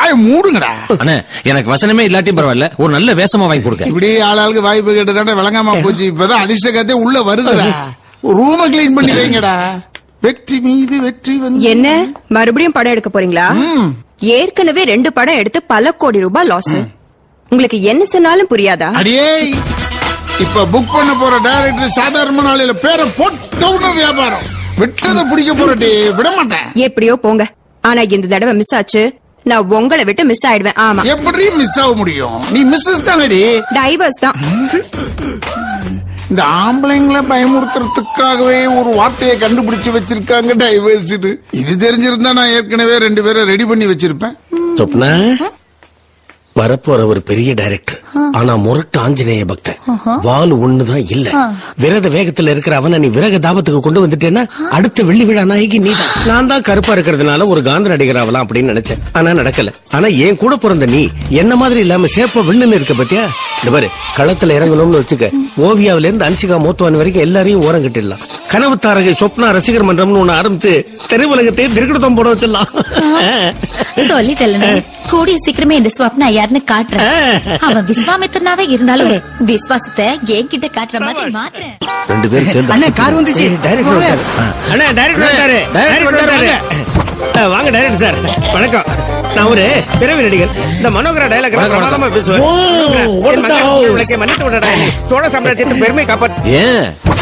வாய மூடுங்கடா அண்ணே எனக்கு வசனமே இல்லாட்டியும் பரவாயில்ல ஒரு நல்ல வேஷமா வாங்கி கொடுக்க இப்படி ஆளாளுக்கு வாய்ப்பு கேட்டு விளங்காம போச்சு இப்பதான் அதிர்ஷ்ட கத்தை உள்ள வருதுடா ரூம கிளீன் பண்ணி வைங்கடா வெற்றி மீது வெற்றி வந்து என்ன மறுபடியும் படம் எடுக்க போறீங்களா ஏற்கனவே ரெண்டு படம் எடுத்து பல கோடி ரூபாய் லாஸ் உங்களுக்கு என்ன சொன்னாலும் புரியாதா அடியே இப்ப புக் பண்ண போற டைரக்டர் சாதாரண நாளையில பேரை போட்ட வியாபாரம் விட்டதை பிடிக்க போறடி விட மாட்டேன் எப்படியோ போங்க ஆனா இந்த தடவை மிஸ் ஆச்சு நான் உங்களை விட்டு மிஸ் ஆயிடுவேன் ஆமா எப்படி மிஸ் ஆக முடியும் நீ மிஸ்ஸஸ் தானடி டைவர்ஸ் தான் இந்த ஆம்பளைங்களை பயமுறுத்துறதுக்காகவே ஒரு வார்த்தையை கண்டுபிடிச்சு வச்சிருக்காங்க டைவர்ஸ் இது தெரிஞ்சிருந்தா நான் ஏற்கனவே ரெண்டு பேரை ரெடி பண்ணி வச்சிருப்பேன் சொப்னா வரப்போற ஒரு பெரிய டைரக்டர் ஆனா முரட்டு ஆஞ்சநேய பக்தன் வால் ஒண்ணுதான் இல்ல விரத வேகத்துல இருக்கிற அவனை நீ விரக தாபத்துக்கு கொண்டு வந்துட்டேன்னா அடுத்த வெள்ளி விழா நாயகி நீதான் நான் தான் கருப்பா இருக்கிறதுனால ஒரு காந்த நடிகர் ஆகலாம் அப்படின்னு நினைச்சேன் ஆனா நடக்கல ஆனா என் கூட பிறந்த நீ என்ன மாதிரி இல்லாம சேப்ப விண்ணுன்னு இருக்க பத்தியா இந்த பாரு களத்துல இறங்கணும்னு வச்சுக்க ஓவியாவில இருந்து அன்சிகா மோத்துவான் வரைக்கும் எல்லாரையும் ஓரம் கட்டிடலாம் கனவு தாரகை சொப்னா ரசிகர் மன்றம்னு ஒண்ணு ஆரம்பிச்சு திரையுலகத்தையே திருக்கடத்தம் போட வச்சிடலாம் சொல்லிட்டல கூடிய சீக்கிரமே இந்த ஸ்வப்னா யாருன்னு காட்டுறேன் அவன் விஸ்வாமித்திரனாவே இருந்தாலும் விஸ்வாசத்தை என்கிட்ட காட்டுற மாதிரி மாத்துறேன் ரெண்டு பேரும் சேர்ந்து அண்ணே கார் வந்துச்சு டைரக்டர் வந்தாரு. அண்ணா டைரக்டர் வந்தாரு டைரக்டர் வந்தாரு ஆ, வாங்க டைரக்டர் சார் வணக்கம் நான் ஒரு பிறவி நடிகர் இந்த மனோகர டைலாக் பிரமாதமா பேசுவேன் மனோகரா, என் மகன் உனக்கு மன்னித்து விடடா. சோழ சாம்ராஜ்யத்தின் பெருமை காப்பாற்று ஏன்